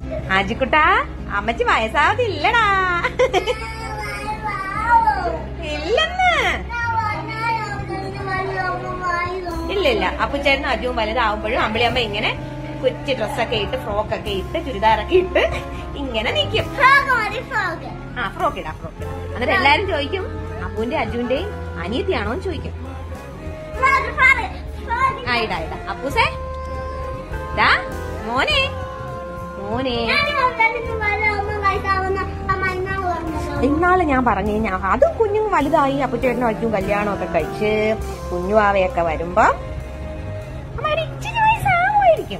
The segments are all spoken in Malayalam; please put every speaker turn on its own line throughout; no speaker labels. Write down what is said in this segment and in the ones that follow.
ആജിക്കുട്ടാ അമ്മച്ചി വയസ്സാവതില്ലടാ ഇല്ലെന്ന് ഇല്ല ഇല്ല അപ്പുച്ചേട്ടനും അജുവും വലുതാവുമ്പോഴും അമ്പിളിയമ്മ ഇങ്ങനെ കൊച്ചു ഡ്രസ്സൊക്കെ ഇട്ട് ഫ്രോക്കൊക്കെ ഇട്ട് ചുരിദാറൊക്കെ ഇട്ട് ഇങ്ങനെ നിൽക്കും ആ ഫ്രോക്ക് ഇടാ ഫ്രോക്ക് ഇടാ എന്നിട്ട് എല്ലാരും ചോദിക്കും അപ്പുവിന്റെ അജുവിന്റെയും അനിയത്തിയാണോ എന്ന് ചോദിക്കും ആ ഇടാ ഇടാ അപ്പൂസേ ദാ മോനെ മോനെ ഇന്നാള് ഞാൻ പറഞ്ഞു ഞാൻ അതും കുഞ്ഞും വലുതായി അപ്പുച്ചേട്ടനും അച്ഛനും കല്യാണമൊക്കെ കഴിച്ച് കുഞ്ഞുവാവയൊക്കെ വരുമ്പോ അമ്മ ഒരു ഇച്ചിരി വയസ്സാവുമായിരിക്കും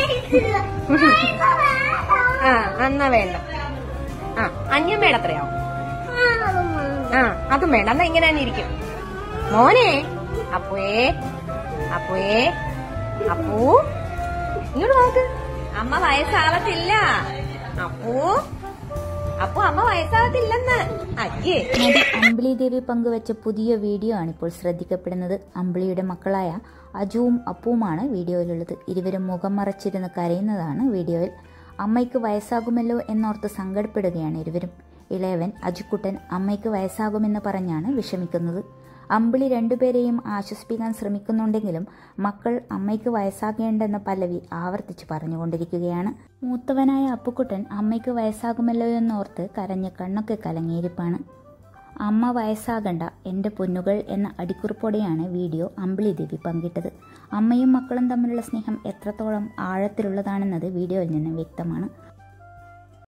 ആ എന്നാ വേണ്ട ആ അഞ്ഞമ്മയുടെ എത്രയാവും ആ അതും വേണ്ട എന്നാ ഇങ്ങനെ തന്നെ ഇരിക്കും മോനെ അപ്പുവേ അപ്പുവേ അപ്പൂ ഇങ്ങോട്ട് നോക്ക് അമ്മ വയസ്സാവത്തില്ല അപ്പൂ അപ്പു അമ്മ വയസ്സാവത്തില്ലെന്ന് അയ്യേ
നടി അമ്പിളി ദേവി പങ്കുവച്ച പുതിയ വീഡിയോ ആണ് ഇപ്പോൾ ശ്രദ്ധിക്കപ്പെടുന്നത് അമ്പിളിയുടെ മക്കളായ അജുവും അപ്പുവുമാണ് വീഡിയോയിലുള്ളത് ഇരുവരും മുഖം മറച്ചിരുന്ന് കരയുന്നതാണ് വീഡിയോയിൽ അമ്മയ്ക്ക് വയസ്സാകുമല്ലോ എന്നോർത്ത് സങ്കടപ്പെടുകയാണ് ഇരുവരും ഇളയവൻ അജുക്കുട്ടൻ അമ്മയ്ക്ക് വയസ്സാകുമെന്ന് പറഞ്ഞാണ് വിഷമിക്കുന്നത് അമ്പിളി രണ്ടുപേരെയും ആശ്വസിപ്പിക്കാൻ ശ്രമിക്കുന്നുണ്ടെങ്കിലും മക്കൾ അമ്മയ്ക്ക് വയസ്സാകേണ്ടെന്ന പല്ലവി ആവർത്തിച്ച് പറഞ്ഞുകൊണ്ടിരിക്കുകയാണ് മൂത്തവനായ അപ്പുക്കുട്ടൻ അമ്മയ്ക്ക് വയസ്സാകുമല്ലോ എന്നോർത്ത് കരഞ്ഞ് കണ്ണൊക്കെ കലങ്ങിയിരിപ്പാണ് അമ്മ വയസ്സാകണ്ട എൻ്റെ പൊന്നുകൾ എന്ന അടിക്കുറിപ്പോടെയാണ് വീഡിയോ അമ്പിളി ദേവി പങ്കിട്ടത് അമ്മയും മക്കളും തമ്മിലുള്ള സ്നേഹം എത്രത്തോളം ആഴത്തിലുള്ളതാണെന്നത് വീഡിയോയിൽ നിന്ന് വ്യക്തമാണ്